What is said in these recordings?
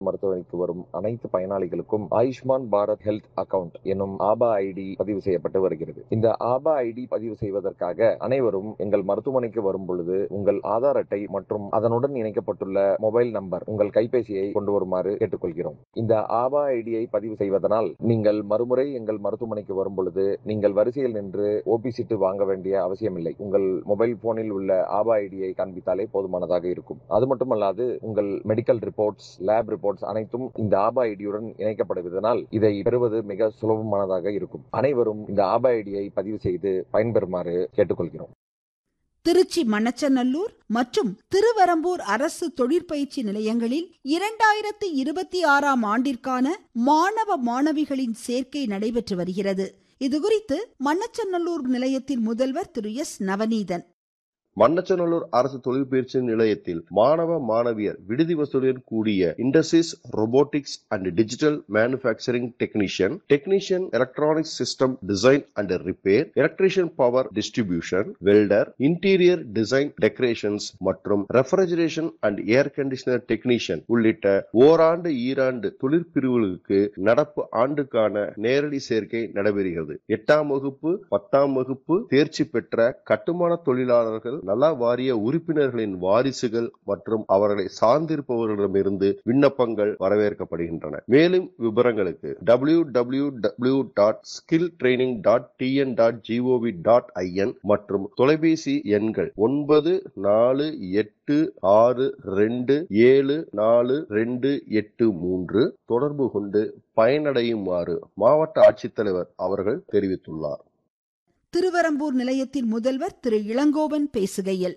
மருத்துவமனைக்கு வரும் அனைத்து பயனாளிகளுக்கும் ஆயுஷ்மான் பாரத் ஹெல்த் அக்கவுண்ட் என்னும் ஆபா ஐடி பதிவு செய்யப்பட்டு வருகிறது இந்த ஆபா ஐடி பதிவு செய்வதற்காக அனைவரும் எங்கள் மருத்துவமனைக்கு வரும் பொழுது உங்கள் ஆதார் அட்டை மற்றும் அதனுடன் இணைக்கப்பட்டுள்ள மொபைல் நம்பர் உங்கள் கைபேசியை கொண்டு வருமாறு கேட்டுக்கொள்கிறோம் இந்த ஆபா ஐடியை பதிவு செய்வதனால் நீங்கள் மறுமுறை எங்கள் மருத்துவமனைக்கு வரும் பொழுது நீங்கள் வரிசையில் நின்று ஓபி சீட்டு வாங்க வேண்டிய அவசியமில்லை உங்கள் மொபைல் போனில் உள்ள ஆபா ஐடியை காண்பித்தாலே போதுமானதாக இருக்கும் அது மட்டுமல்லாது உங்கள் மெடிக்கல் ரிப்போர்ட்ஸ் லேப் ரிப்போர்ட்ஸ் அனைத்தும் இந்த ஆபா ஐடியுடன் இணைக்கப்படுவதனால் இதை பெறுவது மிக சுலபமானதாக இருக்கும் அனைவரும் இந்த ஆபா ஐடியை பதிவு செய்து பயன்பெறுமாறு கேட்டுக்கொள்கிறோம் திருச்சி மணச்சநல்லூர் மற்றும் திருவரம்பூர் அரசு தொழிற்பயிற்சி நிலையங்களில் இரண்டாயிரத்து இருபத்தி ஆறாம் ஆண்டிற்கான மாணவ மாணவிகளின் சேர்க்கை நடைபெற்று வருகிறது இதுகுறித்து மண்ணச்சநல்லூர் நிலையத்தின் முதல்வர் திரு எஸ் நவநீதன் மண்ணச்சநல்லூர் அரசு தொழிற்பயிற்சி நிலையத்தில் மாணவ மாணவியர் விடுதி வசதியுடன் கூடிய industries robotics and digital manufacturing technician technician electronic system design and repair electrician power distribution welder interior design decorations மற்றும் refrigeration and air conditioner technician உள்ளிட்ட ஓராண்டு ஈராண்டு தொழிற்பிரிவுகளுக்கு நடப்பு ஆண்டுக்கான நேரடி சேர்க்கை நடைபெறுகிறது எட்டாம் வகுப்பு பத்தாம் வகுப்பு தேர்ச்சி பெற்ற கட்டுமான தொழிலாளர்கள் நல வாரிய உறுப்பினர்களின் வாரிசுகள் மற்றும் அவர்களை சார்ந்திருப்பவர்களிடமிருந்து விண்ணப்பங்கள் வரவேற்கப்படுகின்றன மேலும் விவரங்களுக்கு W W W dot skill training dot TN dot GOV dot IN மற்றும் தொலைபேசி எண்கள் ஒன்பது நாலு எட்டு ஆறு ரெண்டு ஏழு நாலு ரெண்டு எட்டு மூன்று தொடர்பு கொண்டு பயனடையுமாறு மாவட்ட ஆட்சித்தலைவர் அவர்கள் தெரிவித்துள்ளார் திருவரம்பூர் நிலையத்தின் முதல்வர் திரு இளங்கோவன் பேசுகையில்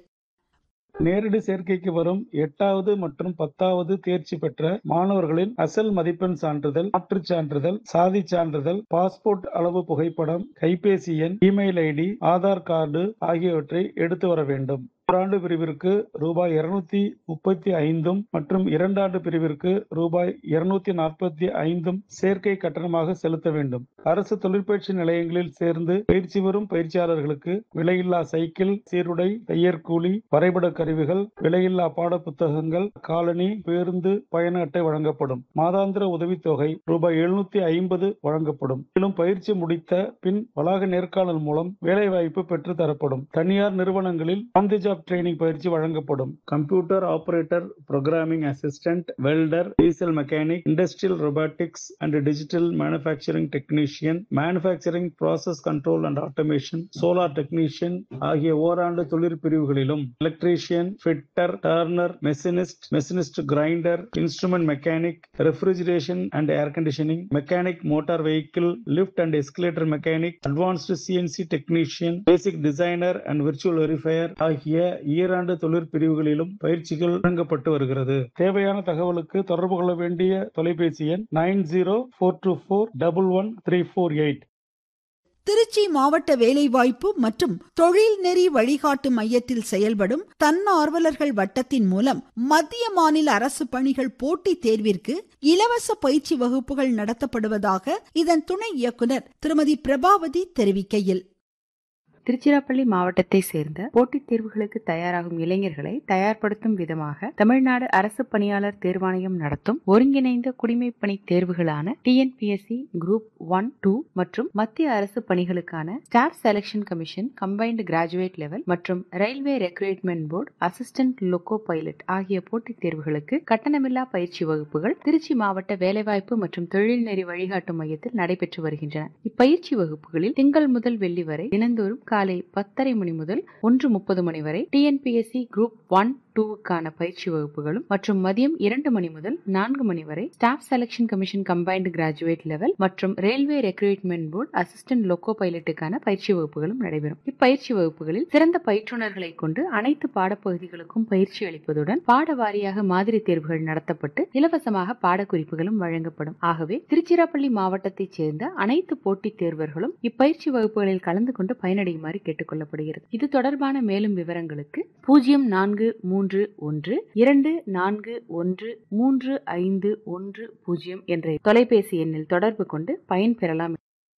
நேரடி சேர்க்கைக்கு வரும் எட்டாவது மற்றும் பத்தாவது தேர்ச்சி பெற்ற மாணவர்களின் அசல் மதிப்பெண் சான்றிதழ் மாற்றுச் சான்றிதழ் சாதி சான்றிதழ் பாஸ்போர்ட் அளவு புகைப்படம் கைபேசி எண் இமெயில் ஐடி ஆதார் கார்டு ஆகியவற்றை எடுத்து வர வேண்டும் ஓராண்டு பிரிவிற்கு ரூபாய் இருநூத்தி முப்பத்தி ஐந்தும் மற்றும் இரண்டாண்டு பிரிவிற்கு ரூபாய் இருநூத்தி நாற்பத்தி ஐந்தும் சேர்க்கை கட்டணமாக செலுத்த வேண்டும் அரசு தொழிற்பயிற்சி நிலையங்களில் சேர்ந்து பயிற்சி பெறும் பயிற்சியாளர்களுக்கு விலையில்லா சைக்கிள் சீருடை தையற்கூலி வரைபட கருவிகள் விலையில்லா பாட புத்தகங்கள் காலனி பேருந்து பயண அட்டை வழங்கப்படும் மாதாந்திர உதவித்தொகை ரூபாய் எழுநூத்தி ஐம்பது வழங்கப்படும் மேலும் பயிற்சி முடித்த பின் வளாக நேர்காணல் மூலம் வேலைவாய்ப்பு பெற்று தரப்படும் தனியார் நிறுவனங்களில் ஆன் தி ஜாப் ட்ரைனிங் பயிற்சி வழங்கப்படும் computer operator programming assistant welder diesel mechanic industrial robotics and digital manufacturing technician manufacturing process control and automation solar technician ஆகிய ஓராண்டு தொழிற்பிரிவுகளிலும் electrician fitter turner machinist machinist grinder instrument mechanic refrigeration and air conditioning mechanic motor vehicle lift and escalator mechanic advanced CNC technician basic designer and virtual verifier ஆகிய ஈராண்டு தொழிற்பிரிவுகளிலும் பயிற்சிகள் வழங்கப்பட்டு வருகிறது தேவையான தகவலுக்கு தொடர்பு கொள்ள வேண்டிய தொலைபேசி எண் nine zero four two four double one three four eight Trichy மாவட்ட வேலைவாய்ப்பு மற்றும் தொழில் நெறி வழிகாட்டு மையத்தில் செயல்படும் தன்னார்வலர்கள் வட்டத்தின் மூலம் மத்திய மாநில அரசு பணிகள் போட்டித் தேர்விற்கு இலவச பயிற்சி வகுப்புகள் நடத்தப்படுவதாக இதன் துணை இயக்குனர் திருமதி பிரபாவதி தெரிவிக்கையில் திருச்சிராப்பள்ளி மாவட்டத்தை சேர்ந்த போட்டித் தேர்வுகளுக்கு தயாராகும் இளைஞர்களை தயார்படுத்தும் விதமாக தமிழ்நாடு அரசு பணியாளர் தேர்வாணையம் நடத்தும் ஒருங்கிணைந்த குடிமைப்பணி தேர்வுகளான டிஎன்பிஎஸ்சி குரூப் ஒன் டூ மற்றும் மத்திய அரசு பணிகளுக்கான staff selection commission combined graduate level மற்றும் railway recruitment board assistant loco pilot ஆகிய போட்டித் தேர்வுகளுக்கு கட்டணமில்லா பயிற்சி வகுப்புகள் திருச்சி மாவட்ட வேலைவாய்ப்பு மற்றும் தொழில்நெறி வழிகாட்டு மையத்தில் நடைபெற்று வருகின்றன இப்பயிற்சி வகுப்புகளில் திங்கள் முதல் வெள்ளி வரை தினந்தோறும் காலை பத்தரை மணி முதல் ஒன்று முப்பது மணி வரை டிஎன்பிஎஸ்சி குரூப் ஒன் டூவுக்கான பயிற்சி வகுப்புகளும் மற்றும் மதியம் இரண்டு மணி முதல் நான்கு மணி வரை staff selection commission combined graduate level மற்றும் railway recruitment board assistant loco பைலட்டுக்கான பயிற்சி வகுப்புகளும் நடைபெறும் இப்பயிற்சி வகுப்புகளில் சிறந்த பயிற்றுநர்களை கொண்டு அனைத்து பாடப்பகுதிகளுக்கும் பயிற்சி அளிப்பதுடன் பாட வாரியாக மாதிரி தேர்வுகள் நடத்தப்பட்டு இலவசமாக பாடக்குறிப்புகளும் வழங்கப்படும் ஆகவே திருச்சிராப்பள்ளி மாவட்டத்தைச் சேர்ந்த அனைத்து போட்டித் தேர்வர்களும் இப்பயிற்சி வகுப்புகளில் கலந்து கொண்டு பயனடையுமாறு கேட்டுக் கொள்ளப்படுகிறது இது தொடர்பான மேலும் விவரங்களுக்கு பூஜ்ஜியம் நான்கு மூன்று ஒன்று இரண்டு நான்கு ஒன்று மூன்று ஐந்து ஒன்று பூஜ்ஜியம் என்ற தொலைபேசி எண்ணில் தொடர்பு கொண்டு பயன்பெறலாம்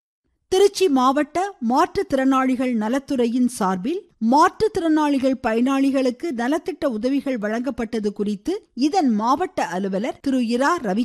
திருச்சி மாவட்ட மாற்றுத்திறனாளிகள் நலத்துறையின் சார்பில் மாற்றுத்திறனாளிகள் பயனாளிகளுக்கு நலத்திட்ட உதவிகள் வழங்கப்பட்டது குறித்து இதன் மாவட்ட அலுவலர் திரு இரா ரவி